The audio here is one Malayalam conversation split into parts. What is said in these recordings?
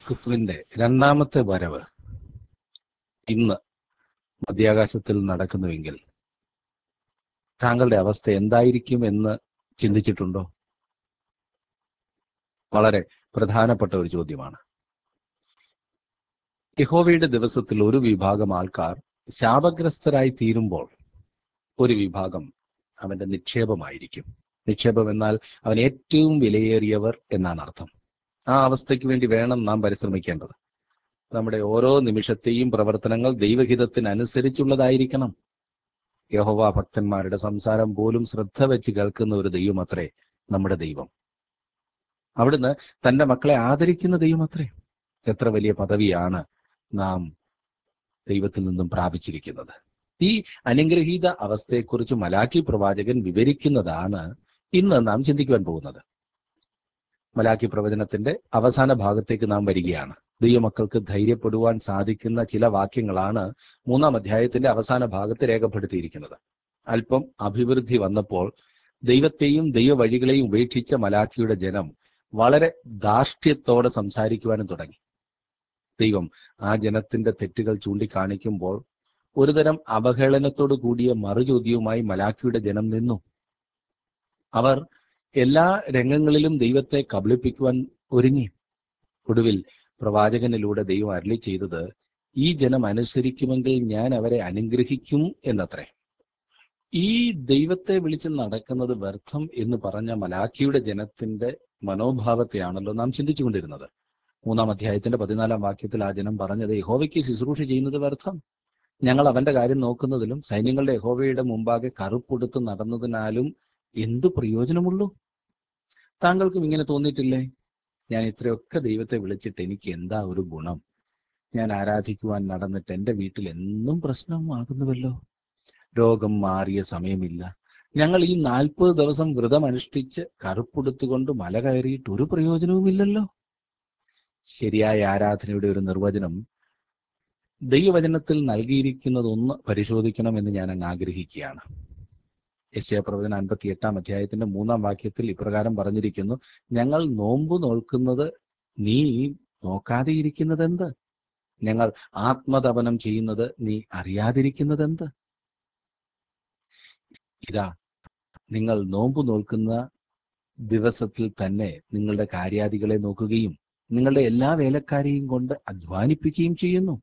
ക്രിസ്തുവിന്റെ രണ്ടാമത്തെ വരവ് ഇന്ന് മധ്യാകാശത്തിൽ നടക്കുന്നുവെങ്കിൽ താങ്കളുടെ അവസ്ഥ എന്തായിരിക്കും എന്ന് ചിന്തിച്ചിട്ടുണ്ടോ വളരെ പ്രധാനപ്പെട്ട ഒരു ചോദ്യമാണ് യഹോവയുടെ ദിവസത്തിൽ ഒരു വിഭാഗം ആൾക്കാർ ശാപഗ്രസ്തരായി തീരുമ്പോൾ ഒരു വിഭാഗം അവന്റെ നിക്ഷേപമായിരിക്കും നിക്ഷേപം എന്നാൽ അവൻ ഏറ്റവും വിലയേറിയവർ എന്നാണ് അർത്ഥം ആ അവസ്ഥയ്ക്ക് വേണ്ടി വേണം നാം പരിശ്രമിക്കേണ്ടത് നമ്മുടെ ഓരോ നിമിഷത്തെയും പ്രവർത്തനങ്ങൾ ദൈവഹിതത്തിനനുസരിച്ചുള്ളതായിരിക്കണം യഹോവ ഭക്തന്മാരുടെ സംസാരം പോലും ശ്രദ്ധ വെച്ച് കേൾക്കുന്ന ഒരു ദൈവമത്രേ നമ്മുടെ ദൈവം അവിടുന്ന് തന്റെ മക്കളെ ആദരിക്കുന്ന ദൈവമത്രേ എത്ര വലിയ പദവിയാണ് നാം ദൈവത്തിൽ നിന്നും പ്രാപിച്ചിരിക്കുന്നത് ഈ അനുഗ്രഹീത അവസ്ഥയെക്കുറിച്ച് മലാക്കി പ്രവാചകൻ വിവരിക്കുന്നതാണ് ഇന്ന് നാം ചിന്തിക്കുവാൻ പോകുന്നത് മലാക്കി പ്രവചനത്തിന്റെ അവസാന ഭാഗത്തേക്ക് നാം വരികയാണ് ദൈവമക്കൾക്ക് ധൈര്യപ്പെടുവാൻ സാധിക്കുന്ന ചില വാക്യങ്ങളാണ് മൂന്നാം അധ്യായത്തിന്റെ അവസാന ഭാഗത്ത് രേഖപ്പെടുത്തിയിരിക്കുന്നത് അല്പം അഭിവൃദ്ധി വന്നപ്പോൾ ദൈവത്തെയും ദൈവവഴികളെയും ഉപേക്ഷിച്ച മലാക്കിയുടെ ജനം വളരെ ധാർഷ്ട്യത്തോടെ സംസാരിക്കുവാനും തുടങ്ങി ദൈവം ആ ജനത്തിന്റെ തെറ്റുകൾ ചൂണ്ടിക്കാണിക്കുമ്പോൾ ഒരുതരം അവഹേളനത്തോടു കൂടിയ മറുചോദ്യവുമായി മലാക്കിയുടെ ജനം നിന്നു അവർ എല്ലാ രംഗങ്ങളിലും ദൈവത്തെ കബളിപ്പിക്കുവാൻ ഒരുങ്ങി ഒടുവിൽ പ്രവാചകനിലൂടെ ദൈവം അരളി ചെയ്തത് ഈ ജനം അനുസരിക്കുമെങ്കിൽ ഞാൻ അവരെ അനുഗ്രഹിക്കും എന്നത്രേ ഈ ദൈവത്തെ വിളിച്ച് നടക്കുന്നത് വ്യർത്ഥം എന്ന് പറഞ്ഞ മലാഖിയുടെ ജനത്തിന്റെ മനോഭാവത്തെയാണല്ലോ നാം ചിന്തിച്ചുകൊണ്ടിരുന്നത് മൂന്നാം അധ്യായത്തിന്റെ പതിനാലാം വാക്യത്തിൽ ആ ജനം പറഞ്ഞത് യഹോവയ്ക്ക് ശുശ്രൂഷ ചെയ്യുന്നത് വ്യർത്ഥം ഞങ്ങൾ അവന്റെ കാര്യം നോക്കുന്നതിലും സൈന്യങ്ങളുടെ യഹോവയുടെ മുമ്പാകെ കറുപ്പെടുത്ത് നടന്നതിനാലും എന്തു പ്രയോജനമുള്ളൂ താങ്കൾക്കും ഇങ്ങനെ തോന്നിയിട്ടില്ലേ ഞാൻ ഇത്രയൊക്കെ ദൈവത്തെ വിളിച്ചിട്ട് എനിക്ക് എന്താ ഒരു ഗുണം ഞാൻ ആരാധിക്കുവാൻ നടന്നിട്ട് എന്റെ വീട്ടിൽ എന്നും പ്രശ്നമാകുന്നുവല്ലോ രോഗം മാറിയ സമയമില്ല ഞങ്ങൾ ഈ നാൽപ്പത് ദിവസം വ്രതം അനുഷ്ഠിച്ച് കറുപ്പെടുത്തുകൊണ്ട് മല കയറിയിട്ട് ഒരു പ്രയോജനവുമില്ലല്ലോ ശരിയായ ആരാധനയുടെ ഒരു നിർവചനം ദൈവവചനത്തിൽ നൽകിയിരിക്കുന്നതൊന്ന് പരിശോധിക്കണമെന്ന് ഞാൻ അങ്ങ് ആഗ്രഹിക്കുകയാണ് യശയ പ്രവചന അൻപത്തി എട്ടാം അധ്യായത്തിന്റെ മൂന്നാം വാക്യത്തിൽ ഇപ്രകാരം പറഞ്ഞിരിക്കുന്നു ഞങ്ങൾ നോമ്പ് നോൽക്കുന്നത് നീ നോക്കാതെ ഇരിക്കുന്നത് എന്ത് ഞങ്ങൾ ആത്മതപനം ചെയ്യുന്നത് നീ അറിയാതിരിക്കുന്നത് എന്ത് ഇതാ നിങ്ങൾ നോമ്പ് നോൽക്കുന്ന ദിവസത്തിൽ തന്നെ നിങ്ങളുടെ കാര്യാദികളെ നോക്കുകയും നിങ്ങളുടെ എല്ലാ വേലക്കാരെയും കൊണ്ട് അധ്വാനിപ്പിക്കുകയും ചെയ്യുന്നു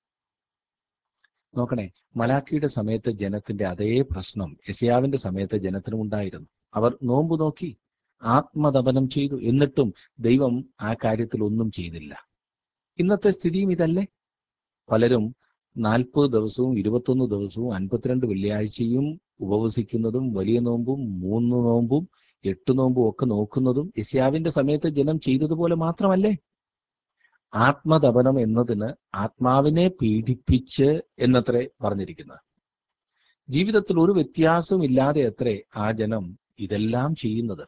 നോക്കണേ മലാക്കിയുടെ സമയത്ത് ജനത്തിന്റെ അതേ പ്രശ്നം യശയാവിന്റെ സമയത്ത് ജനത്തിനും ഉണ്ടായിരുന്നു അവർ നോമ്പ് നോക്കി ആത്മതപനം ചെയ്തു എന്നിട്ടും ദൈവം ആ കാര്യത്തിൽ ഒന്നും ചെയ്തില്ല ഇന്നത്തെ സ്ഥിതിയും ഇതല്ലേ പലരും നാൽപ്പത് ദിവസവും ഇരുപത്തൊന്ന് ദിവസവും അൻപത്തിരണ്ട് വെള്ളിയാഴ്ചയും ഉപവസിക്കുന്നതും വലിയ നോമ്പും മൂന്ന് നോമ്പും എട്ട് നോമ്പും ഒക്കെ നോക്കുന്നതും യശയാവിന്റെ സമയത്ത് ജനം ചെയ്തതുപോലെ മാത്രമല്ലേ ആത്മതപനം എന്നതിന് ആത്മാവിനെ പീഡിപ്പിച്ച് എന്നത്രേ പറഞ്ഞിരിക്കുന്നത് ജീവിതത്തിൽ ഒരു വ്യത്യാസവും ഇല്ലാതെ അത്രേ ആ ജനം ഇതെല്ലാം ചെയ്യുന്നത്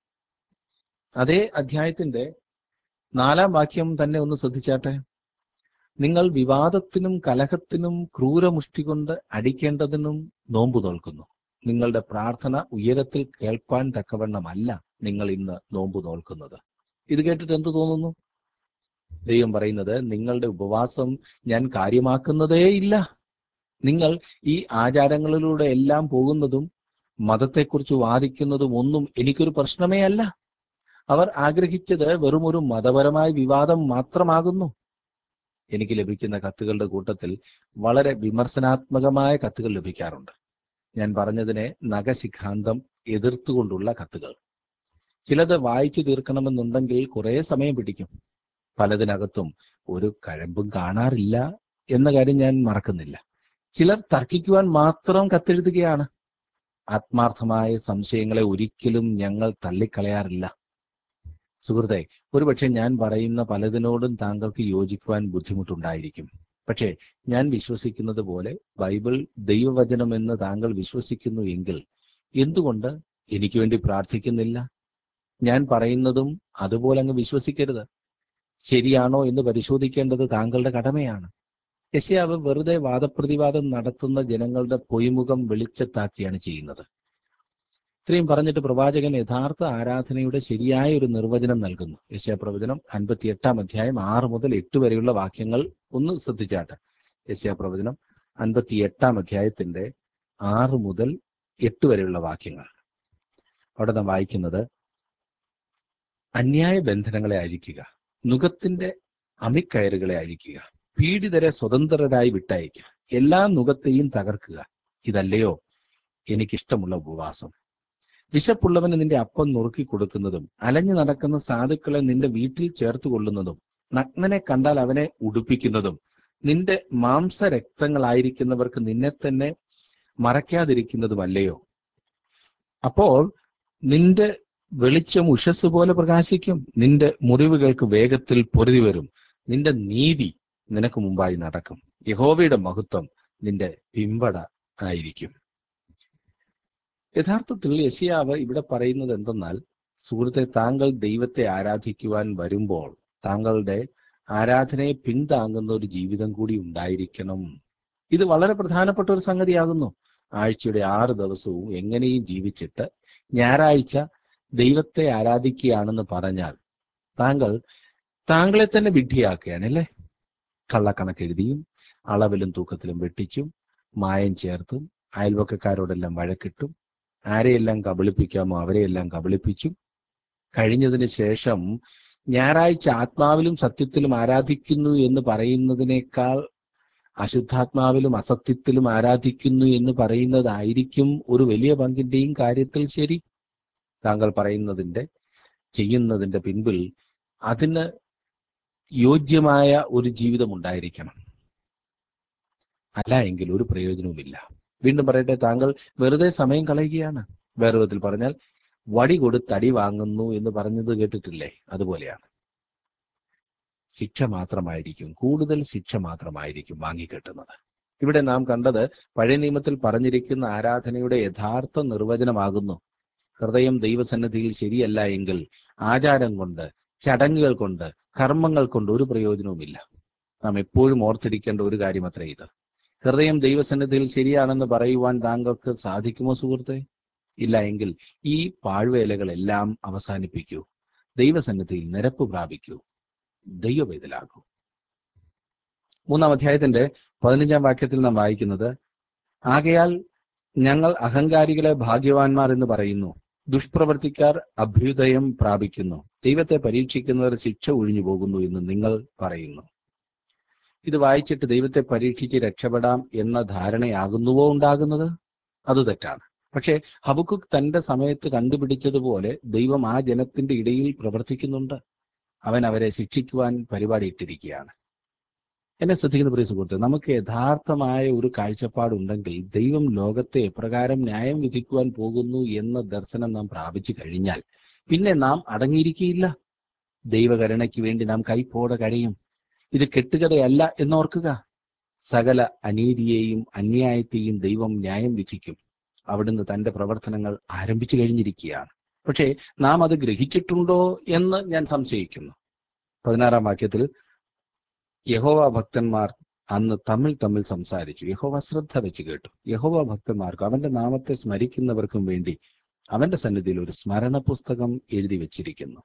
അതേ അധ്യായത്തിന്റെ നാലാം വാക്യം തന്നെ ഒന്ന് ശ്രദ്ധിച്ചാട്ടെ നിങ്ങൾ വിവാദത്തിനും കലഹത്തിനും ക്രൂരമുഷ്ടി കൊണ്ട് അടിക്കേണ്ടതിനും നോമ്പ് നോൽക്കുന്നു നിങ്ങളുടെ പ്രാർത്ഥന ഉയരത്തിൽ കേൾപ്പാൻ തക്കവണ്ണമല്ല നിങ്ങൾ ഇന്ന് നോമ്പ് നോൽക്കുന്നത് ഇത് കേട്ടിട്ട് എന്ത് തോന്നുന്നു ദൈവം പറയുന്നത് നിങ്ങളുടെ ഉപവാസം ഞാൻ കാര്യമാക്കുന്നതേ ഇല്ല നിങ്ങൾ ഈ ആചാരങ്ങളിലൂടെ എല്ലാം പോകുന്നതും മതത്തെക്കുറിച്ച് വാദിക്കുന്നതും ഒന്നും എനിക്കൊരു പ്രശ്നമേ അല്ല അവർ ആഗ്രഹിച്ചത് വെറും ഒരു മതപരമായ വിവാദം മാത്രമാകുന്നു എനിക്ക് ലഭിക്കുന്ന കത്തുകളുടെ കൂട്ടത്തിൽ വളരെ വിമർശനാത്മകമായ കത്തുകൾ ലഭിക്കാറുണ്ട് ഞാൻ പറഞ്ഞതിനെ നഖശിഖാന്തം എതിർത്തുകൊണ്ടുള്ള കത്തുകൾ ചിലത് വായിച്ചു തീർക്കണമെന്നുണ്ടെങ്കിൽ കുറെ സമയം പിടിക്കും പലതിനകത്തും ഒരു കഴമ്പും കാണാറില്ല എന്ന കാര്യം ഞാൻ മറക്കുന്നില്ല ചിലർ തർക്കിക്കുവാൻ മാത്രം കത്തെഴുതുകയാണ് ആത്മാർത്ഥമായ സംശയങ്ങളെ ഒരിക്കലും ഞങ്ങൾ തള്ളിക്കളയാറില്ല സുഹൃത്തെ ഒരുപക്ഷെ ഞാൻ പറയുന്ന പലതിനോടും താങ്കൾക്ക് യോജിക്കുവാൻ ബുദ്ധിമുട്ടുണ്ടായിരിക്കും പക്ഷേ ഞാൻ വിശ്വസിക്കുന്നത് പോലെ ബൈബിൾ ദൈവവചനം എന്ന് താങ്കൾ വിശ്വസിക്കുന്നു എങ്കിൽ എന്തുകൊണ്ട് എനിക്ക് വേണ്ടി പ്രാർത്ഥിക്കുന്നില്ല ഞാൻ പറയുന്നതും അതുപോലെ അങ്ങ് വിശ്വസിക്കരുത് ശരിയാണോ എന്ന് പരിശോധിക്കേണ്ടത് താങ്കളുടെ കടമയാണ് യശയാവ് വെറുതെ വാദപ്രതിവാദം നടത്തുന്ന ജനങ്ങളുടെ പൊയ്മുഖം വെളിച്ചത്താക്കിയാണ് ചെയ്യുന്നത് ഇത്രയും പറഞ്ഞിട്ട് പ്രവാചകൻ യഥാർത്ഥ ആരാധനയുടെ ശരിയായ ഒരു നിർവചനം നൽകുന്നു യശയാപ്രവചനം അൻപത്തി എട്ടാം അധ്യായം ആറ് മുതൽ എട്ട് വരെയുള്ള വാക്യങ്ങൾ ഒന്ന് ശ്രദ്ധിച്ചാട്ടെ യശയാപ്രവചനം അൻപത്തി എട്ടാം അധ്യായത്തിന്റെ ആറ് മുതൽ എട്ട് വരെയുള്ള വാക്യങ്ങൾ അവിടെ നാം വായിക്കുന്നത് അന്യായ ബന്ധനങ്ങളെ അഴിക്കുക നുഖത്തിന്റെ അമിക്കയറുകളെ അഴിക്കുക പീഡിതരെ സ്വതന്ത്രരായി വിട്ടയക്കുക എല്ലാ നുഖത്തെയും തകർക്കുക ഇതല്ലയോ എനിക്കിഷ്ടമുള്ള ഉപവാസം വിശപ്പുള്ളവന് നിന്റെ അപ്പം നുറുക്കി കൊടുക്കുന്നതും അലഞ്ഞു നടക്കുന്ന സാധുക്കളെ നിന്റെ വീട്ടിൽ ചേർത്ത് കൊള്ളുന്നതും നഗ്നനെ കണ്ടാൽ അവനെ ഉടുപ്പിക്കുന്നതും നിന്റെ മാംസരക്തങ്ങളായിരിക്കുന്നവർക്ക് നിന്നെ തന്നെ മറയ്ക്കാതിരിക്കുന്നതുമല്ലയോ അപ്പോൾ നിന്റെ വെളിച്ചം ഉഷസ് പോലെ പ്രകാശിക്കും നിന്റെ മുറിവുകൾക്ക് വേഗത്തിൽ പൊരുതി വരും നിന്റെ നീതി നിനക്ക് മുമ്പായി നടക്കും യഹോവയുടെ മഹത്വം നിന്റെ പിമ്പട ആയിരിക്കും യഥാർത്ഥത്തിൽ യശിയാവ് ഇവിടെ പറയുന്നത് എന്തെന്നാൽ സുഹൃത്തെ താങ്കൾ ദൈവത്തെ ആരാധിക്കുവാൻ വരുമ്പോൾ താങ്കളുടെ ആരാധനയെ പിന്താങ്ങുന്ന ഒരു ജീവിതം കൂടി ഉണ്ടായിരിക്കണം ഇത് വളരെ പ്രധാനപ്പെട്ട ഒരു സംഗതിയാകുന്നു ആഴ്ചയുടെ ആറ് ദിവസവും എങ്ങനെയും ജീവിച്ചിട്ട് ഞായറാഴ്ച ദൈവത്തെ ആരാധിക്കുകയാണെന്ന് പറഞ്ഞാൽ താങ്കൾ താങ്കളെ തന്നെ വിഡ്ഢിയാക്കുകയാണ് അല്ലേ കള്ളക്കണക്കെഴുതിയും അളവിലും തൂക്കത്തിലും വെട്ടിച്ചും മായം ചേർത്തും അയൽവക്കക്കാരോടെല്ലാം വഴക്കിട്ടും ആരെയെല്ലാം കബളിപ്പിക്കാമോ അവരെയെല്ലാം കബളിപ്പിച്ചും കഴിഞ്ഞതിന് ശേഷം ഞായറാഴ്ച ആത്മാവിലും സത്യത്തിലും ആരാധിക്കുന്നു എന്ന് പറയുന്നതിനേക്കാൾ അശുദ്ധാത്മാവിലും അസത്യത്തിലും ആരാധിക്കുന്നു എന്ന് പറയുന്നതായിരിക്കും ഒരു വലിയ പങ്കിന്റെയും കാര്യത്തിൽ ശരി താങ്കൾ പറയുന്നതിന്റെ ചെയ്യുന്നതിന്റെ പിൻപിൽ അതിന് യോജ്യമായ ഒരു ജീവിതം ഉണ്ടായിരിക്കണം അല്ല എങ്കിൽ ഒരു പ്രയോജനവുമില്ല വീണ്ടും പറയട്ടെ താങ്കൾ വെറുതെ സമയം കളയുകയാണ് വേറെ വിധത്തിൽ പറഞ്ഞാൽ വടി കൊടുത്ത് അടി വാങ്ങുന്നു എന്ന് പറഞ്ഞത് കേട്ടിട്ടില്ലേ അതുപോലെയാണ് ശിക്ഷ മാത്രമായിരിക്കും കൂടുതൽ ശിക്ഷ മാത്രമായിരിക്കും വാങ്ങിക്കെട്ടുന്നത് ഇവിടെ നാം കണ്ടത് പഴയ നിയമത്തിൽ പറഞ്ഞിരിക്കുന്ന ആരാധനയുടെ യഥാർത്ഥ നിർവചനമാകുന്നു ഹൃദയം ദൈവസന്നിധിയിൽ ശരിയല്ല എങ്കിൽ ആചാരം കൊണ്ട് ചടങ്ങുകൾ കൊണ്ട് കർമ്മങ്ങൾ കൊണ്ട് ഒരു പ്രയോജനവുമില്ല നാം എപ്പോഴും ഓർത്തിരിക്കേണ്ട ഒരു കാര്യം അത്രേ ഇത് ഹൃദയം ദൈവസന്നിധിയിൽ ശരിയാണെന്ന് പറയുവാൻ താങ്കൾക്ക് സാധിക്കുമോ സുഹൃത്തെ ഇല്ല എങ്കിൽ ഈ പാഴ്വേലകളെല്ലാം അവസാനിപ്പിക്കൂ ദൈവസന്നിധിയിൽ നിരപ്പ് പ്രാപിക്കൂ ദൈവവേദലാകൂ മൂന്നാം അധ്യായത്തിന്റെ പതിനഞ്ചാം വാക്യത്തിൽ നാം വായിക്കുന്നത് ആകയാൽ ഞങ്ങൾ അഹങ്കാരികളെ ഭാഗ്യവാന്മാർ എന്ന് പറയുന്നു ദുഷ്പ്രവർത്തിക്കാർ അഭ്യുദയം പ്രാപിക്കുന്നു ദൈവത്തെ പരീക്ഷിക്കുന്നവർ ശിക്ഷ ഒഴിഞ്ഞു പോകുന്നു എന്ന് നിങ്ങൾ പറയുന്നു ഇത് വായിച്ചിട്ട് ദൈവത്തെ പരീക്ഷിച്ച് രക്ഷപ്പെടാം എന്ന ധാരണയാകുന്നുവോ ഉണ്ടാകുന്നത് അത് തെറ്റാണ് പക്ഷേ ഹബുക്കുക്ക് തന്റെ സമയത്ത് കണ്ടുപിടിച്ചതുപോലെ ദൈവം ആ ജനത്തിന്റെ ഇടയിൽ പ്രവർത്തിക്കുന്നുണ്ട് അവൻ അവരെ ശിക്ഷിക്കുവാൻ പരിപാടി ഇട്ടിരിക്കുകയാണ് എന്നെ ശ്രദ്ധിക്കുന്ന പ്രിയ സുഹൃത്തെ നമുക്ക് യഥാർത്ഥമായ ഒരു കാഴ്ചപ്പാടുണ്ടെങ്കിൽ ദൈവം ലോകത്തെ എപ്രകാരം ന്യായം വിധിക്കുവാൻ പോകുന്നു എന്ന ദർശനം നാം പ്രാപിച്ചു കഴിഞ്ഞാൽ പിന്നെ നാം അടങ്ങിയിരിക്കുകയില്ല ദൈവകരുണയ്ക്ക് വേണ്ടി നാം കൈപ്പോടെ കഴിയും ഇത് കെട്ടുകഥയല്ല എന്നോർക്കുക സകല അനീതിയെയും അന്യായത്തെയും ദൈവം ന്യായം വിധിക്കും അവിടുന്ന് തന്റെ പ്രവർത്തനങ്ങൾ ആരംഭിച്ചു കഴിഞ്ഞിരിക്കുകയാണ് പക്ഷേ നാം അത് ഗ്രഹിച്ചിട്ടുണ്ടോ എന്ന് ഞാൻ സംശയിക്കുന്നു പതിനാറാം വാക്യത്തിൽ യഹോവ ഭക്തന്മാർ അന്ന് തമ്മിൽ തമ്മിൽ സംസാരിച്ചു യഹോവ ശ്രദ്ധ വെച്ച് കേട്ടു യഹോവ ഭക്തന്മാർക്കും അവന്റെ നാമത്തെ സ്മരിക്കുന്നവർക്കും വേണ്ടി അവന്റെ സന്നിധിയിൽ ഒരു സ്മരണ പുസ്തകം എഴുതി വെച്ചിരിക്കുന്നു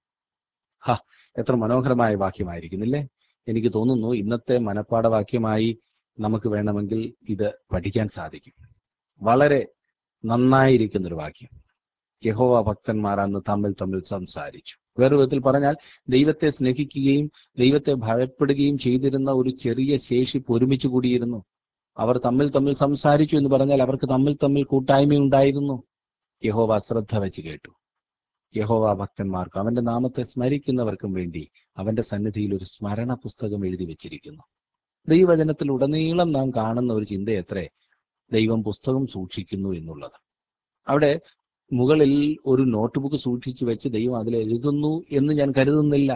ഹ എത്ര മനോഹരമായ വാക്യമായിരിക്കുന്നില്ലേ എനിക്ക് തോന്നുന്നു ഇന്നത്തെ മനപ്പാഠവാക്യമായി നമുക്ക് വേണമെങ്കിൽ ഇത് പഠിക്കാൻ സാധിക്കും വളരെ നന്നായിരിക്കുന്ന ഒരു വാക്യം യഹോവ ഭക്തന്മാർ അന്ന് തമ്മിൽ തമ്മിൽ സംസാരിച്ചു വേറെ വിധത്തിൽ പറഞ്ഞാൽ ദൈവത്തെ സ്നേഹിക്കുകയും ദൈവത്തെ ഭയപ്പെടുകയും ചെയ്തിരുന്ന ഒരു ചെറിയ ശേഷി ഒരുമിച്ച് കൂടിയിരുന്നു അവർ തമ്മിൽ തമ്മിൽ സംസാരിച്ചു എന്ന് പറഞ്ഞാൽ അവർക്ക് തമ്മിൽ തമ്മിൽ കൂട്ടായ്മയുണ്ടായിരുന്നു യഹോവ ശ്രദ്ധ വെച്ച് കേട്ടു യഹോവ ഭക്തന്മാർക്കും അവന്റെ നാമത്തെ സ്മരിക്കുന്നവർക്കും വേണ്ടി അവന്റെ സന്നിധിയിൽ ഒരു സ്മരണ പുസ്തകം എഴുതി വെച്ചിരിക്കുന്നു ദൈവവചനത്തിൽ ഉടനീളം നാം കാണുന്ന ഒരു ചിന്ത എത്രേ ദൈവം പുസ്തകം സൂക്ഷിക്കുന്നു എന്നുള്ളത് അവിടെ മുകളിൽ ഒരു നോട്ട് ബുക്ക് സൂക്ഷിച്ചു വെച്ച് ദൈവം അതിൽ എഴുതുന്നു എന്ന് ഞാൻ കരുതുന്നില്ല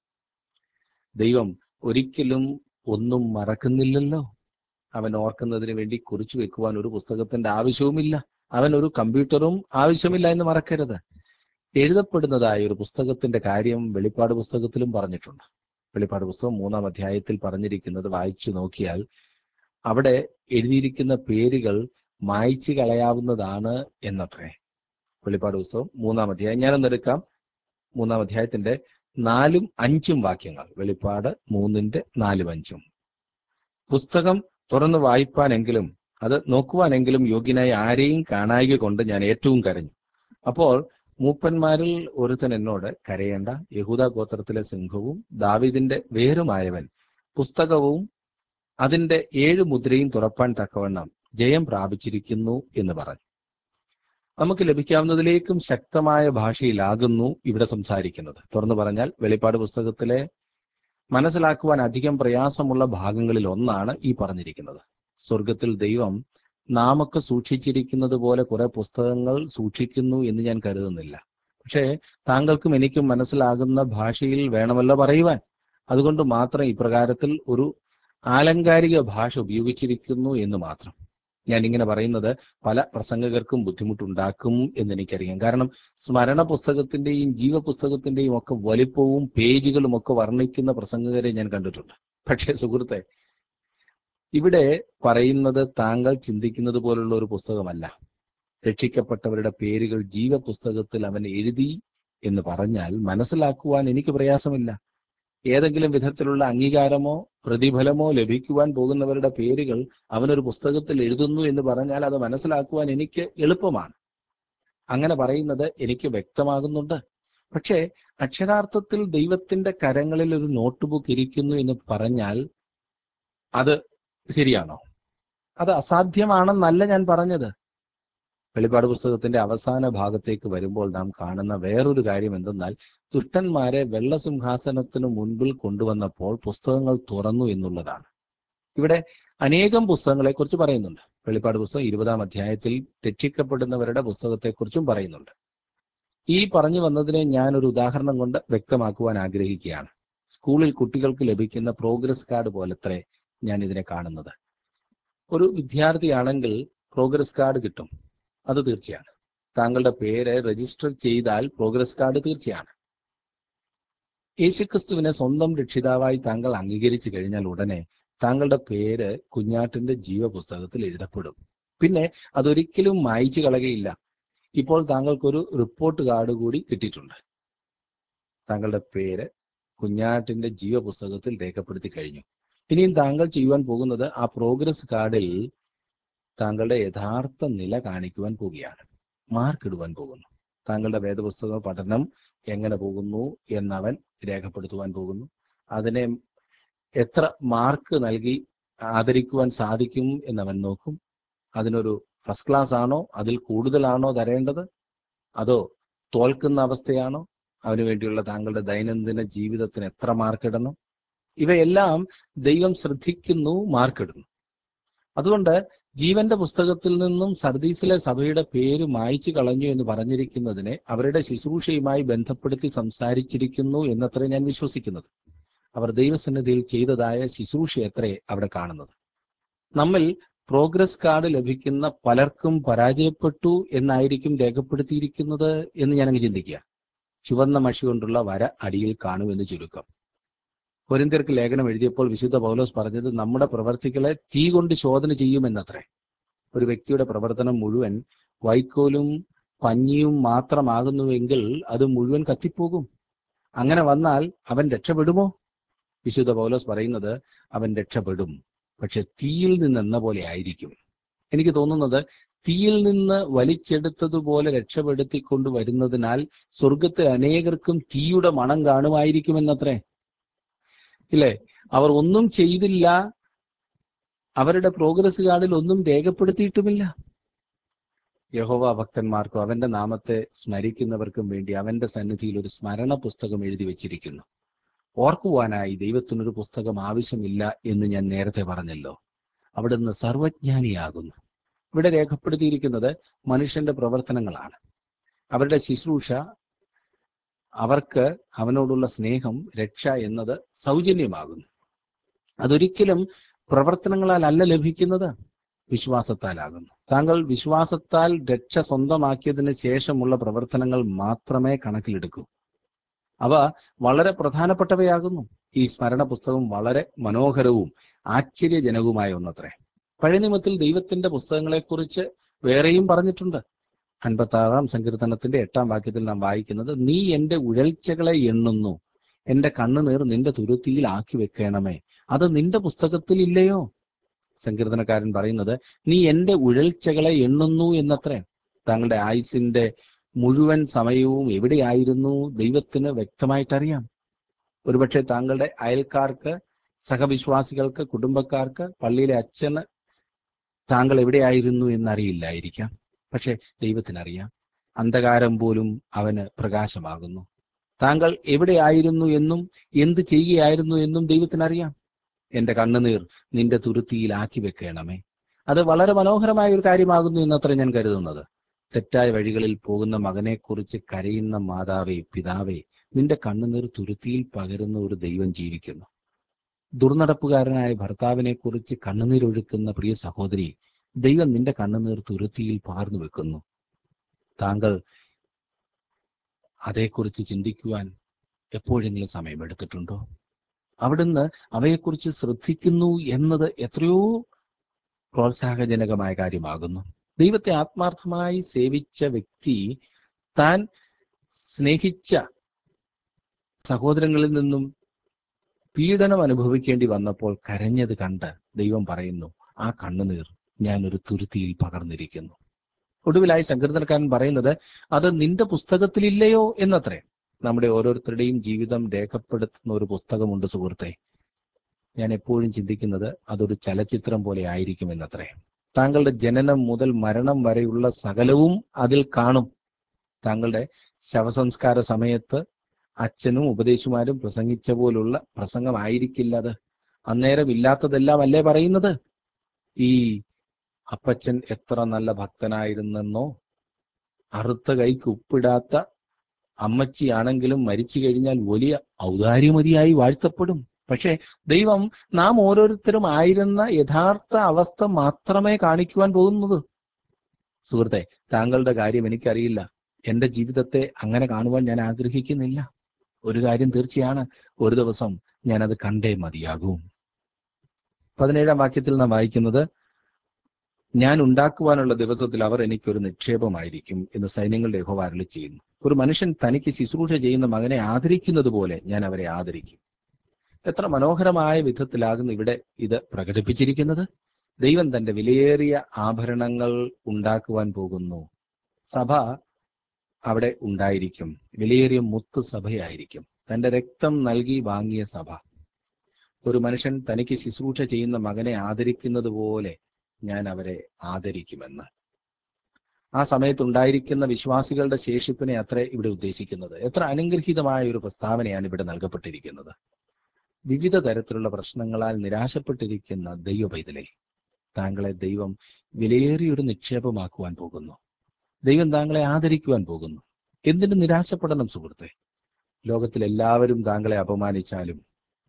ദൈവം ഒരിക്കലും ഒന്നും മറക്കുന്നില്ലല്ലോ അവൻ ഓർക്കുന്നതിന് വേണ്ടി കുറിച്ചു വെക്കുവാൻ ഒരു പുസ്തകത്തിന്റെ ആവശ്യവുമില്ല അവൻ ഒരു കമ്പ്യൂട്ടറും ആവശ്യമില്ല എന്ന് മറക്കരുത് എഴുതപ്പെടുന്നതായ ഒരു പുസ്തകത്തിന്റെ കാര്യം വെളിപ്പാട് പുസ്തകത്തിലും പറഞ്ഞിട്ടുണ്ട് വെളിപ്പാട് പുസ്തകം മൂന്നാം അധ്യായത്തിൽ പറഞ്ഞിരിക്കുന്നത് വായിച്ചു നോക്കിയാൽ അവിടെ എഴുതിയിരിക്കുന്ന പേരുകൾ മായ്ച്ചു കളയാവുന്നതാണ് എന്നത്രേ വെളിപ്പാട് പുസ്തകം മൂന്നാം അധ്യായം ഞാനൊന്ന് എടുക്കാം മൂന്നാം അധ്യായത്തിന്റെ നാലും അഞ്ചും വാക്യങ്ങൾ വെളിപ്പാട് മൂന്നിന്റെ നാലും അഞ്ചും പുസ്തകം തുറന്ന് വായിപ്പാനെങ്കിലും അത് നോക്കുവാനെങ്കിലും യോഗ്യനായി ആരെയും കാണായിക കൊണ്ട് ഞാൻ ഏറ്റവും കരഞ്ഞു അപ്പോൾ മൂപ്പന്മാരിൽ ഒരുത്തൻ എന്നോട് കരയേണ്ട യഹൂദ ഗോത്രത്തിലെ സിംഹവും ദാവിദിന്റെ വേരുമായവൻ പുസ്തകവും അതിന്റെ ഏഴ് മുദ്രയും തുറപ്പാൻ തക്കവണ്ണം ജയം പ്രാപിച്ചിരിക്കുന്നു എന്ന് പറഞ്ഞു നമുക്ക് ലഭിക്കാവുന്നതിലേക്കും ശക്തമായ ഭാഷയിലാകുന്നു ഇവിടെ സംസാരിക്കുന്നത് തുറന്നു പറഞ്ഞാൽ വെളിപ്പാട് പുസ്തകത്തിലെ മനസ്സിലാക്കുവാൻ അധികം പ്രയാസമുള്ള ഭാഗങ്ങളിൽ ഒന്നാണ് ഈ പറഞ്ഞിരിക്കുന്നത് സ്വർഗത്തിൽ ദൈവം നാമൊക്കെ സൂക്ഷിച്ചിരിക്കുന്നത് പോലെ കുറെ പുസ്തകങ്ങൾ സൂക്ഷിക്കുന്നു എന്ന് ഞാൻ കരുതുന്നില്ല പക്ഷേ താങ്കൾക്കും എനിക്കും മനസ്സിലാകുന്ന ഭാഷയിൽ വേണമല്ലോ പറയുവാൻ അതുകൊണ്ട് മാത്രം ഇപ്രകാരത്തിൽ ഒരു ആലങ്കാരിക ഭാഷ ഉപയോഗിച്ചിരിക്കുന്നു എന്ന് മാത്രം ഞാൻ ഇങ്ങനെ പറയുന്നത് പല പ്രസംഗകർക്കും ബുദ്ധിമുട്ടുണ്ടാക്കും എന്ന് എനിക്കറിയാം കാരണം സ്മരണ പുസ്തകത്തിന്റെയും ജീവപുസ്തകത്തിന്റെയും ഒക്കെ വലിപ്പവും പേജുകളും ഒക്കെ വർണ്ണിക്കുന്ന പ്രസംഗകരെ ഞാൻ കണ്ടിട്ടുണ്ട് പക്ഷേ സുഹൃത്തെ ഇവിടെ പറയുന്നത് താങ്കൾ ചിന്തിക്കുന്നത് പോലുള്ള ഒരു പുസ്തകമല്ല രക്ഷിക്കപ്പെട്ടവരുടെ പേരുകൾ ജീവപുസ്തകത്തിൽ അവൻ എഴുതി എന്ന് പറഞ്ഞാൽ മനസ്സിലാക്കുവാൻ എനിക്ക് പ്രയാസമില്ല ഏതെങ്കിലും വിധത്തിലുള്ള അംഗീകാരമോ പ്രതിഫലമോ ലഭിക്കുവാൻ പോകുന്നവരുടെ പേരുകൾ അവനൊരു പുസ്തകത്തിൽ എഴുതുന്നു എന്ന് പറഞ്ഞാൽ അത് മനസ്സിലാക്കുവാൻ എനിക്ക് എളുപ്പമാണ് അങ്ങനെ പറയുന്നത് എനിക്ക് വ്യക്തമാകുന്നുണ്ട് പക്ഷേ അക്ഷരാർത്ഥത്തിൽ ദൈവത്തിന്റെ കരങ്ങളിൽ ഒരു നോട്ട് ബുക്ക് ഇരിക്കുന്നു എന്ന് പറഞ്ഞാൽ അത് ശരിയാണോ അത് അസാധ്യമാണെന്നല്ല ഞാൻ പറഞ്ഞത് വെളിപ്പാട് പുസ്തകത്തിന്റെ അവസാന ഭാഗത്തേക്ക് വരുമ്പോൾ നാം കാണുന്ന വേറൊരു കാര്യം എന്തെന്നാൽ ദുഷ്ടന്മാരെ വെള്ളസിംഹാസനത്തിന് മുൻപിൽ കൊണ്ടുവന്നപ്പോൾ പുസ്തകങ്ങൾ തുറന്നു എന്നുള്ളതാണ് ഇവിടെ അനേകം പുസ്തകങ്ങളെ കുറിച്ച് പറയുന്നുണ്ട് വെളിപ്പാട് പുസ്തകം ഇരുപതാം അധ്യായത്തിൽ രക്ഷിക്കപ്പെടുന്നവരുടെ പുസ്തകത്തെക്കുറിച്ചും പറയുന്നുണ്ട് ഈ പറഞ്ഞു വന്നതിനെ ഞാൻ ഒരു ഉദാഹരണം കൊണ്ട് വ്യക്തമാക്കുവാൻ ആഗ്രഹിക്കുകയാണ് സ്കൂളിൽ കുട്ടികൾക്ക് ലഭിക്കുന്ന പ്രോഗ്രസ് കാർഡ് പോലത്രേ ഞാൻ ഇതിനെ കാണുന്നത് ഒരു വിദ്യാർത്ഥിയാണെങ്കിൽ പ്രോഗ്രസ് കാർഡ് കിട്ടും അത് തീർച്ചയാണ് താങ്കളുടെ പേര് രജിസ്റ്റർ ചെയ്താൽ പ്രോഗ്രസ് കാർഡ് തീർച്ചയാണ് യേശുക്രിസ്തുവിനെ സ്വന്തം രക്ഷിതാവായി താങ്കൾ അംഗീകരിച്ചു കഴിഞ്ഞാൽ ഉടനെ താങ്കളുടെ പേര് കുഞ്ഞാട്ടിന്റെ ജീവപുസ്തകത്തിൽ എഴുതപ്പെടും പിന്നെ അതൊരിക്കലും മായ്ച്ചു കളകയില്ല ഇപ്പോൾ താങ്കൾക്കൊരു റിപ്പോർട്ട് കാർഡ് കൂടി കിട്ടിയിട്ടുണ്ട് താങ്കളുടെ പേര് കുഞ്ഞാട്ടിന്റെ ജീവപുസ്തകത്തിൽ രേഖപ്പെടുത്തി കഴിഞ്ഞു ഇനിയും താങ്കൾ ചെയ്യുവാൻ പോകുന്നത് ആ പ്രോഗ്രസ് കാർഡിൽ താങ്കളുടെ യഥാർത്ഥ നില കാണിക്കുവാൻ പോവുകയാണ് മാർക്ക് ഇടുവാൻ പോകുന്നു താങ്കളുടെ വേദപുസ്തക പഠനം എങ്ങനെ പോകുന്നു എന്നവൻ രേഖപ്പെടുത്തുവാൻ പോകുന്നു അതിനെ എത്ര മാർക്ക് നൽകി ആദരിക്കുവാൻ സാധിക്കും എന്നവൻ നോക്കും അതിനൊരു ഫസ്റ്റ് ക്ലാസ് ആണോ അതിൽ കൂടുതലാണോ തരേണ്ടത് അതോ തോൽക്കുന്ന അവസ്ഥയാണോ അവന് വേണ്ടിയുള്ള താങ്കളുടെ ദൈനംദിന ജീവിതത്തിന് എത്ര മാർക്ക് ഇടണം ഇവയെല്ലാം ദൈവം ശ്രദ്ധിക്കുന്നു മാർക്കിടുന്നു അതുകൊണ്ട് ജീവന്റെ പുസ്തകത്തിൽ നിന്നും സർദീസിലെ സഭയുടെ പേര് മായ്ച്ചു കളഞ്ഞു എന്ന് പറഞ്ഞിരിക്കുന്നതിനെ അവരുടെ ശുശ്രൂഷയുമായി ബന്ധപ്പെടുത്തി സംസാരിച്ചിരിക്കുന്നു എന്നത്രേ ഞാൻ വിശ്വസിക്കുന്നത് അവർ ദൈവസന്നിധിയിൽ ചെയ്തതായ ശുശ്രൂഷ എത്രേ അവിടെ കാണുന്നത് നമ്മിൽ പ്രോഗ്രസ് കാർഡ് ലഭിക്കുന്ന പലർക്കും പരാജയപ്പെട്ടു എന്നായിരിക്കും രേഖപ്പെടുത്തിയിരിക്കുന്നത് എന്ന് ഞാനങ്ങ് ചിന്തിക്കുക ചുവന്ന മഷി കൊണ്ടുള്ള വര അടിയിൽ കാണുമെന്ന് ചുരുക്കം പൊരിന്തിർക്ക് ലേഖനം എഴുതിയപ്പോൾ വിശുദ്ധ പൗലോസ് പറഞ്ഞത് നമ്മുടെ പ്രവർത്തികളെ തീ കൊണ്ട് ശോധന ചെയ്യുമെന്നത്രേ ഒരു വ്യക്തിയുടെ പ്രവർത്തനം മുഴുവൻ വൈക്കോലും പഞ്ഞിയും മാത്രമാകുന്നുവെങ്കിൽ അത് മുഴുവൻ കത്തിപ്പോകും അങ്ങനെ വന്നാൽ അവൻ രക്ഷപ്പെടുമോ വിശുദ്ധ പൗലോസ് പറയുന്നത് അവൻ രക്ഷപ്പെടും പക്ഷെ തീയിൽ നിന്നെന്ന പോലെ ആയിരിക്കും എനിക്ക് തോന്നുന്നത് തീയിൽ നിന്ന് വലിച്ചെടുത്തതുപോലെ രക്ഷപ്പെടുത്തിക്കൊണ്ട് വരുന്നതിനാൽ സ്വർഗത്തിൽ അനേകർക്കും തീയുടെ മണം കാണുമായിരിക്കുമെന്നത്രേ ഇല്ലേ അവർ ഒന്നും ചെയ്തില്ല അവരുടെ പ്രോഗ്രസ് കാർഡിൽ ഒന്നും രേഖപ്പെടുത്തിയിട്ടുമില്ല യഹോവ ഭക്തന്മാർക്കും അവന്റെ നാമത്തെ സ്മരിക്കുന്നവർക്കും വേണ്ടി അവന്റെ സന്നിധിയിൽ ഒരു സ്മരണ പുസ്തകം എഴുതി വെച്ചിരിക്കുന്നു ഓർക്കുവാനായി ദൈവത്തിനൊരു പുസ്തകം ആവശ്യമില്ല എന്ന് ഞാൻ നേരത്തെ പറഞ്ഞല്ലോ അവിടുന്ന് സർവജ്ഞാനിയാകുന്നു ഇവിടെ രേഖപ്പെടുത്തിയിരിക്കുന്നത് മനുഷ്യന്റെ പ്രവർത്തനങ്ങളാണ് അവരുടെ ശുശ്രൂഷ അവർക്ക് അവനോടുള്ള സ്നേഹം രക്ഷ എന്നത് സൗജന്യമാകുന്നു അതൊരിക്കലും പ്രവർത്തനങ്ങളാൽ അല്ല ലഭിക്കുന്നത് വിശ്വാസത്താലാകുന്നു താങ്കൾ വിശ്വാസത്താൽ രക്ഷ സ്വന്തമാക്കിയതിന് ശേഷമുള്ള പ്രവർത്തനങ്ങൾ മാത്രമേ കണക്കിലെടുക്കൂ അവ വളരെ പ്രധാനപ്പെട്ടവയാകുന്നു ഈ സ്മരണ പുസ്തകം വളരെ മനോഹരവും ആശ്ചര്യജനകവുമായ ഒന്നത്രേ പഴയ നിയമത്തിൽ ദൈവത്തിന്റെ പുസ്തകങ്ങളെക്കുറിച്ച് വേറെയും പറഞ്ഞിട്ടുണ്ട് അൻപത്തി ആറാം സങ്കീർത്തനത്തിന്റെ എട്ടാം വാക്യത്തിൽ നാം വായിക്കുന്നത് നീ എന്റെ ഉഴൽച്ചകളെ എണ്ണുന്നു എന്റെ കണ്ണുനീർ നിന്റെ തുരുത്തിയിൽ ആക്കി വെക്കണമേ അത് നിന്റെ പുസ്തകത്തിൽ ഇല്ലയോ സങ്കീർത്തനക്കാരൻ പറയുന്നത് നീ എന്റെ ഉഴൽച്ചകളെ എണ്ണുന്നു എന്നത്രേ താങ്കളുടെ ആയുസിന്റെ മുഴുവൻ സമയവും എവിടെയായിരുന്നു ദൈവത്തിന് വ്യക്തമായിട്ടറിയാം ഒരുപക്ഷെ താങ്കളുടെ അയൽക്കാർക്ക് സഹവിശ്വാസികൾക്ക് കുടുംബക്കാർക്ക് പള്ളിയിലെ അച്ഛന് താങ്കൾ എവിടെയായിരുന്നു എന്നറിയില്ലായിരിക്കാം പക്ഷെ ദൈവത്തിനറിയാം അന്ധകാരം പോലും അവന് പ്രകാശമാകുന്നു താങ്കൾ എവിടെയായിരുന്നു എന്നും എന്ത് ചെയ്യുകയായിരുന്നു എന്നും ദൈവത്തിനറിയാം എന്റെ കണ്ണുനീർ നിന്റെ തുരുത്തിയിൽ ആക്കി വെക്കണമേ അത് വളരെ മനോഹരമായ ഒരു കാര്യമാകുന്നു എന്നത്ര ഞാൻ കരുതുന്നത് തെറ്റായ വഴികളിൽ പോകുന്ന മകനെക്കുറിച്ച് കരയുന്ന മാതാവേ പിതാവേ നിന്റെ കണ്ണുനീർ തുരുത്തിയിൽ പകരുന്ന ഒരു ദൈവം ജീവിക്കുന്നു ദുർനടപ്പുകാരനായ ഭർത്താവിനെ കുറിച്ച് കണ്ണുനീരൊഴുക്കുന്ന പ്രിയ സഹോദരി ദൈവം നിന്റെ കണ്ണുനീർ തുരുത്തിയിൽ പകർന്നു വെക്കുന്നു താങ്കൾ അതേക്കുറിച്ച് ചിന്തിക്കുവാൻ എപ്പോഴെങ്കിലും സമയമെടുത്തിട്ടുണ്ടോ അവിടുന്ന് അവയെക്കുറിച്ച് ശ്രദ്ധിക്കുന്നു എന്നത് എത്രയോ പ്രോത്സാഹജനകമായ കാര്യമാകുന്നു ദൈവത്തെ ആത്മാർത്ഥമായി സേവിച്ച വ്യക്തി താൻ സ്നേഹിച്ച സഹോദരങ്ങളിൽ നിന്നും പീഡനം അനുഭവിക്കേണ്ടി വന്നപ്പോൾ കരഞ്ഞത് കണ്ട് ദൈവം പറയുന്നു ആ കണ്ണുനീർ ഞാൻ ഒരു തുരുത്തിയിൽ പകർന്നിരിക്കുന്നു ഒടുവിലായി സങ്കീർത്തനക്കാരൻ പറയുന്നത് അത് നിന്റെ പുസ്തകത്തിലില്ലയോ എന്നത്രേ നമ്മുടെ ഓരോരുത്തരുടെയും ജീവിതം രേഖപ്പെടുത്തുന്ന ഒരു പുസ്തകമുണ്ട് സുഹൃത്തെ ഞാൻ എപ്പോഴും ചിന്തിക്കുന്നത് അതൊരു ചലച്ചിത്രം പോലെ ആയിരിക്കും എന്നത്രേ താങ്കളുടെ ജനനം മുതൽ മരണം വരെയുള്ള സകലവും അതിൽ കാണും താങ്കളുടെ ശവസംസ്കാര സമയത്ത് അച്ഛനും ഉപദേശിമാരും പ്രസംഗിച്ച പോലുള്ള പ്രസംഗമായിരിക്കില്ല അത് അന്നേരം ഇല്ലാത്തതെല്ലാം അല്ലേ പറയുന്നത് ഈ അപ്പച്ചൻ എത്ര നല്ല ഭക്തനായിരുന്നെന്നോ അറുത്ത കൈക്ക് ഉപ്പിടാത്ത അമ്മച്ചിയാണെങ്കിലും മരിച്ചു കഴിഞ്ഞാൽ വലിയ ഔദാര്യമതിയായി വാഴ്ത്തപ്പെടും പക്ഷേ ദൈവം നാം ഓരോരുത്തരും ആയിരുന്ന യഥാർത്ഥ അവസ്ഥ മാത്രമേ കാണിക്കുവാൻ പോകുന്നത് സുഹൃത്തെ താങ്കളുടെ കാര്യം എനിക്കറിയില്ല എന്റെ ജീവിതത്തെ അങ്ങനെ കാണുവാൻ ഞാൻ ആഗ്രഹിക്കുന്നില്ല ഒരു കാര്യം തീർച്ചയാണ് ഒരു ദിവസം ഞാനത് കണ്ടേ മതിയാകും പതിനേഴാം വാക്യത്തിൽ നാം വായിക്കുന്നത് ഞാൻ ഉണ്ടാക്കുവാനുള്ള ദിവസത്തിൽ അവർ എനിക്കൊരു നിക്ഷേപമായിരിക്കും എന്ന് സൈന്യങ്ങളുടെ യഹോവ അരുളി ചെയ്യുന്നു ഒരു മനുഷ്യൻ തനിക്ക് ശുശ്രൂഷ ചെയ്യുന്ന മകനെ ആദരിക്കുന്നത് പോലെ ഞാൻ അവരെ ആദരിക്കും എത്ര മനോഹരമായ വിധത്തിലാകുന്നു ഇവിടെ ഇത് പ്രകടിപ്പിച്ചിരിക്കുന്നത് ദൈവം തന്റെ വിലയേറിയ ആഭരണങ്ങൾ ഉണ്ടാക്കുവാൻ പോകുന്നു സഭ അവിടെ ഉണ്ടായിരിക്കും വിലയേറിയ മുത്ത് സഭയായിരിക്കും തന്റെ രക്തം നൽകി വാങ്ങിയ സഭ ഒരു മനുഷ്യൻ തനിക്ക് ശുശ്രൂഷ ചെയ്യുന്ന മകനെ ആദരിക്കുന്നത് പോലെ ഞാൻ അവരെ ആദരിക്കുമെന്ന് ആ സമയത്തുണ്ടായിരിക്കുന്ന വിശ്വാസികളുടെ ശേഷിപ്പിനെ അത്ര ഇവിടെ ഉദ്ദേശിക്കുന്നത് എത്ര അനുഗ്രഹീതമായ ഒരു പ്രസ്താവനയാണ് ഇവിടെ നൽകപ്പെട്ടിരിക്കുന്നത് വിവിധ തരത്തിലുള്ള പ്രശ്നങ്ങളാൽ നിരാശപ്പെട്ടിരിക്കുന്ന ദൈവ പൈതലെ താങ്കളെ ദൈവം വിലയേറിയ ഒരു നിക്ഷേപമാക്കുവാൻ പോകുന്നു ദൈവം താങ്കളെ ആദരിക്കുവാൻ പോകുന്നു എന്തിന് നിരാശപ്പെടണം സുഹൃത്തെ ലോകത്തിൽ എല്ലാവരും താങ്കളെ അപമാനിച്ചാലും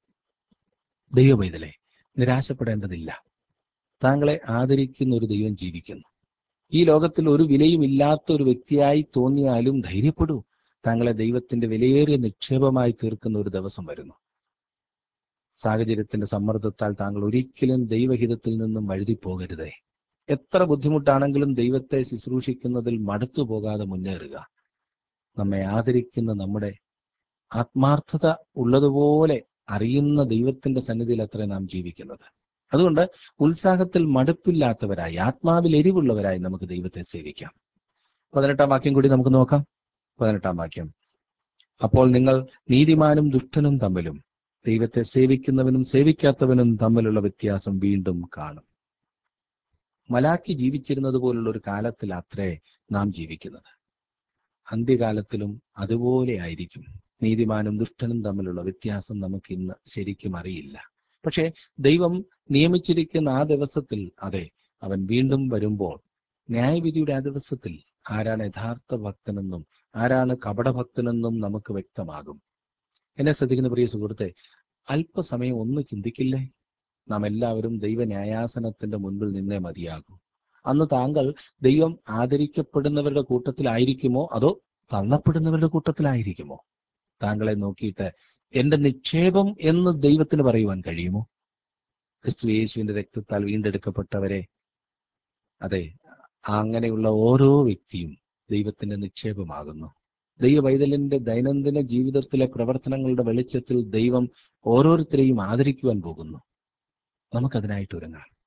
ദൈവ പൈതലെ നിരാശപ്പെടേണ്ടതില്ല താങ്കളെ ആദരിക്കുന്ന ഒരു ദൈവം ജീവിക്കുന്നു ഈ ലോകത്തിൽ ഒരു വിലയും ഇല്ലാത്ത ഒരു വ്യക്തിയായി തോന്നിയാലും ധൈര്യപ്പെടൂ താങ്കളെ ദൈവത്തിന്റെ വിലയേറിയ നിക്ഷേപമായി തീർക്കുന്ന ഒരു ദിവസം വരുന്നു സാഹചര്യത്തിന്റെ സമ്മർദ്ദത്താൽ താങ്കൾ ഒരിക്കലും ദൈവഹിതത്തിൽ നിന്നും വഴുതി പോകരുതേ എത്ര ബുദ്ധിമുട്ടാണെങ്കിലും ദൈവത്തെ ശുശ്രൂഷിക്കുന്നതിൽ മടുത്തു പോകാതെ മുന്നേറുക നമ്മെ ആദരിക്കുന്ന നമ്മുടെ ആത്മാർത്ഥത ഉള്ളതുപോലെ അറിയുന്ന ദൈവത്തിന്റെ സന്നിധിയിൽ അത്ര നാം ജീവിക്കുന്നത് അതുകൊണ്ട് ഉത്സാഹത്തിൽ മടുപ്പില്ലാത്തവരായി ആത്മാവിൽ എരിവുള്ളവരായി നമുക്ക് ദൈവത്തെ സേവിക്കാം പതിനെട്ടാം വാക്യം കൂടി നമുക്ക് നോക്കാം പതിനെട്ടാം വാക്യം അപ്പോൾ നിങ്ങൾ നീതിമാനും ദുഷ്ടനും തമ്മിലും ദൈവത്തെ സേവിക്കുന്നവനും സേവിക്കാത്തവനും തമ്മിലുള്ള വ്യത്യാസം വീണ്ടും കാണും മലാക്കി ജീവിച്ചിരുന്നത് പോലുള്ള ഒരു കാലത്തിൽ അത്രേ നാം ജീവിക്കുന്നത് അന്ത്യകാലത്തിലും അതുപോലെ ആയിരിക്കും നീതിമാനും ദുഷ്ടനും തമ്മിലുള്ള വ്യത്യാസം നമുക്ക് ഇന്ന് ശരിക്കും അറിയില്ല പക്ഷേ ദൈവം നിയമിച്ചിരിക്കുന്ന ആ ദിവസത്തിൽ അതെ അവൻ വീണ്ടും വരുമ്പോൾ ന്യായവിധിയുടെ ആ ദിവസത്തിൽ ആരാണ് യഥാർത്ഥ ഭക്തനെന്നും ആരാണ് കപടഭക്തനെന്നും നമുക്ക് വ്യക്തമാകും എന്നെ ശ്രദ്ധിക്കുന്ന പ്രിയ സുഹൃത്തെ അല്പസമയം ഒന്ന് ചിന്തിക്കില്ലേ നാം എല്ലാവരും ദൈവ ന്യായാസനത്തിന്റെ മുൻപിൽ നിന്നേ മതിയാകൂ അന്ന് താങ്കൾ ദൈവം ആദരിക്കപ്പെടുന്നവരുടെ കൂട്ടത്തിലായിരിക്കുമോ അതോ തള്ളപ്പെടുന്നവരുടെ കൂട്ടത്തിലായിരിക്കുമോ താങ്കളെ നോക്കിയിട്ട് എന്റെ നിക്ഷേപം എന്ന് ദൈവത്തിന് പറയുവാൻ കഴിയുമോ ക്രിസ്തു യേശുവിന്റെ രക്തത്താൽ വീണ്ടെടുക്കപ്പെട്ടവരെ അതെ അങ്ങനെയുള്ള ഓരോ വ്യക്തിയും ദൈവത്തിന്റെ നിക്ഷേപമാകുന്നു ദൈവവൈതലിന്റെ ദൈനംദിന ജീവിതത്തിലെ പ്രവർത്തനങ്ങളുടെ വെളിച്ചത്തിൽ ദൈവം ഓരോരുത്തരെയും ആദരിക്കുവാൻ പോകുന്നു നമുക്കതിനായിട്ട് ഒരുങ്ങാം